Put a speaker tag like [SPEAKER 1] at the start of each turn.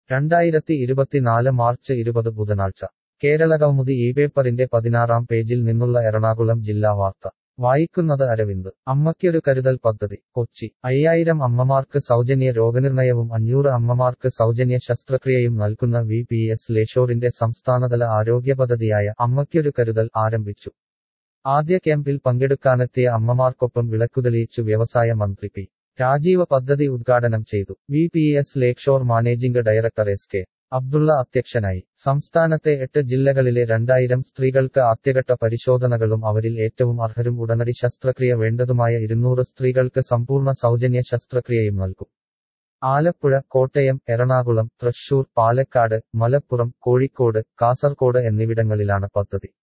[SPEAKER 1] രണ്ടായിരത്തി ഇരുപത്തിനാല് മാർച്ച് ഇരുപത് ബുധനാഴ്ച കേരളകൗമുദി ഈ പേപ്പറിന്റെ പതിനാറാം പേജിൽ നിന്നുള്ള എറണാകുളം ജില്ലാ വാർത്ത വായിക്കുന്നത് അരവിന്ദ് അമ്മയ്ക്കൊരു കരുതൽ പദ്ധതി കൊച്ചി അയ്യായിരം അമ്മമാർക്ക് സൗജന്യ രോഗനിർണയവും അഞ്ഞൂറ് അമ്മമാർക്ക് സൗജന്യ ശസ്ത്രക്രിയയും നൽകുന്ന വി പി എസ് ലേഷോറിന്റെ സംസ്ഥാനതല ആരോഗ്യ പദ്ധതിയായ അമ്മയ്ക്കൊരു കരുതൽ ആരംഭിച്ചു ആദ്യ ക്യാമ്പിൽ പങ്കെടുക്കാനെത്തിയ അമ്മമാർക്കൊപ്പം വിളക്കുതെളിയിച്ചു വ്യവസായ മന്ത്രി പി രാജീവ പദ്ധതി ഉദ്ഘാടനം ചെയ്തു V P S Lakeshore managing director S K Abdulla അധ്യക്ഷനായി സംസ്ഥാനത്തെ എട്ട് ജില്ലകളിലെ രണ്ടായിരം സ്ത്രീകൾക്ക് ആദ്യഘട്ട പരിശോധനകളും അവരിൽ ഏറ്റവും അർഹരും ഉടനടി ശസ്ത്രക്രിയ വേണ്ടതുമായ ഇരുന്നൂറ് സ്ത്രീകൾക്ക് സമ്പൂർണ്ണ സൗജന്യ ശസ്ത്രക്രിയയും നൽകും ആലപ്പുഴ കോട്ടയം എറണാകുളം തൃശൂർ പാലക്കാട് മലപ്പുറം കോഴിക്കോട് കാസർകോട് എന്നിവിടങ്ങളിലാണ് പദ്ധതി